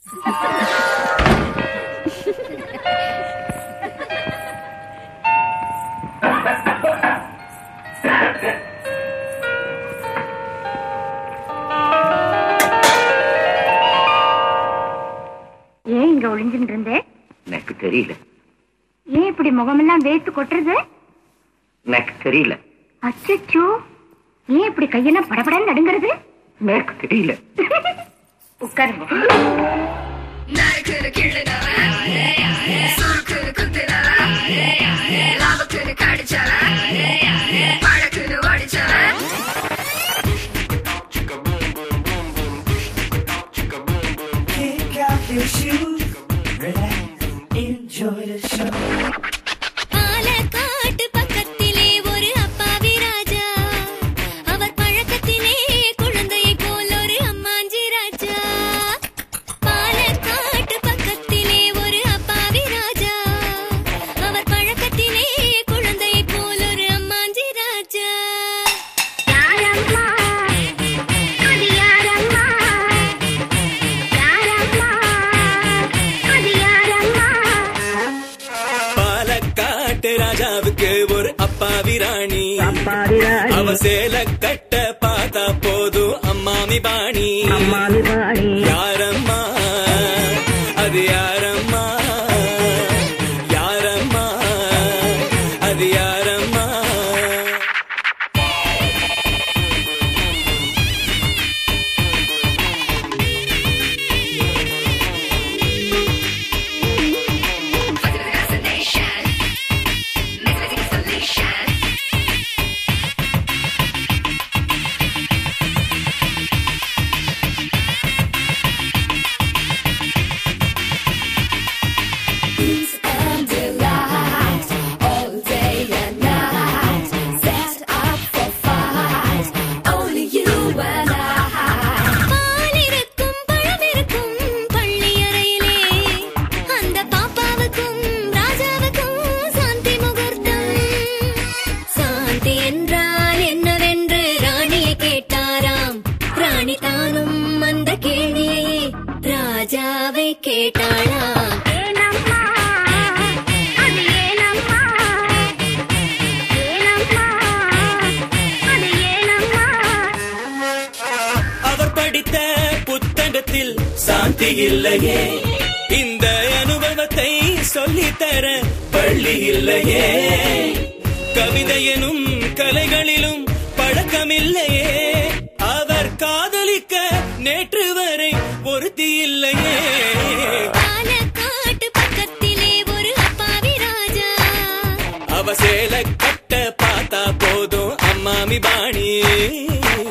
ஏன் இங்க ஒளிஞ்சுட்டு இருந்தே எனக்கு தெரியல ஏன் இப்படி முகமெல்லாம் வேத்து கொட்டுறது எனக்கு தெரியல அச்சச்சோ ஏன் இப்படி கையெல்லாம் படபடன்னு நடுங்கிறது எனக்கு தெரியல உட்காருங்க 나이크를 길르다라 수르크를 굽대다라 라버크를 가르쳐라 바라크를 와리쳐라 Kick off your shoes, relax, enjoy the show. பாலக்காட்டு பக்கத்திலே ஒரு அப்பாவி ராஜா அவர் பழக்கத்திலே குழந்தையை போல் ஒரு அம்மாஞ்சி ராஜா பாலக்காட்டு பக்கத்திலே ஒரு அப்பாவி ராஜா அவர் பழக்கத்திலே குழந்தையை போல் ஒரு அம்மாஞ்சி ராஜா யாரம்மா அது யாரம்மா யாரம்மா அது யாரம்மா பாலக்காட்டு ராஜாவுக்கு ஒரு அப்பாவி ராணி அவ சேல கட்ட பார்த்தா போதும் அம்மாமி பாணி யாரம்மா அது யாரம்மா யாரம்மா அது யாரம்மா Fascination Mystical solution Peace and delight all day and night. Set up for fight. Only you and I. பால் இருக்கும் பழம் இருக்கும் பள்ளி அறையிலே அந்த பாப்பாவுக்கும் ராஜாவுக்கும் சாந்தி முகூர்த்தம் சாந்தி என்றால் என்னவென்று ராணியை கேட்டாராம் ராணி தானும் அந்த கேள்வியை ராஜாவை கேட்டாளாம் ஏனம்மா அது ஏனம்மா ஏனம்மா அது ஏனம்மா அவர் படித்த புத்தகத்தில் சாந்தி இல்லையே இந்த அனுபவத்தை சொல்லித்தர பள்ளி இல்லையே கவிதை எனும் கலைகளிலும் பழக்கமில்லையே அவர் காதலிக்க நேற்று வரை ஒருத்தி இல்லையே பாலக்காட்டு பக்கத்திலே ஒரு அப்பாவி ராஜா அவ சேல கட்ட பார்த்தா போதும் அம்மாமி பாணி